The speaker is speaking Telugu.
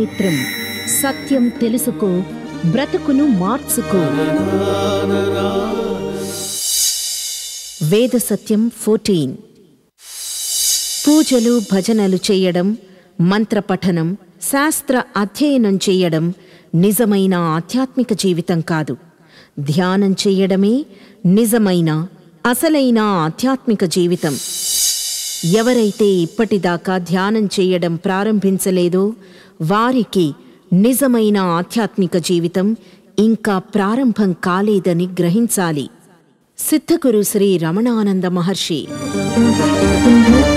జ్ఞాననేత్రం సత్యం తెలుసుకో బ్రతుకును మార్చుకో వేద సత్యం ఫోర్టీన్ పూజలు భజనలు చేయడం మంత్రపఠనం శాస్త్ర అధ్యయనం చేయడం నిజమైన ఆధ్యాత్మిక జీవితం కాదు ధ్యానం చేయడమే నిజమైన అసలైన ఆధ్యాత్మిక జీవితం ఎవరైతే ఇప్పటిదాకా ధ్యానం చేయడం ప్రారంభించలేదో వారికి నిజమైన ఆధ్యాత్మిక జీవితం ఇంకా ప్రారంభం కాలేదని గ్రహించాలి సిద్ధగురు శ్రీ రమణానంద మహర్షి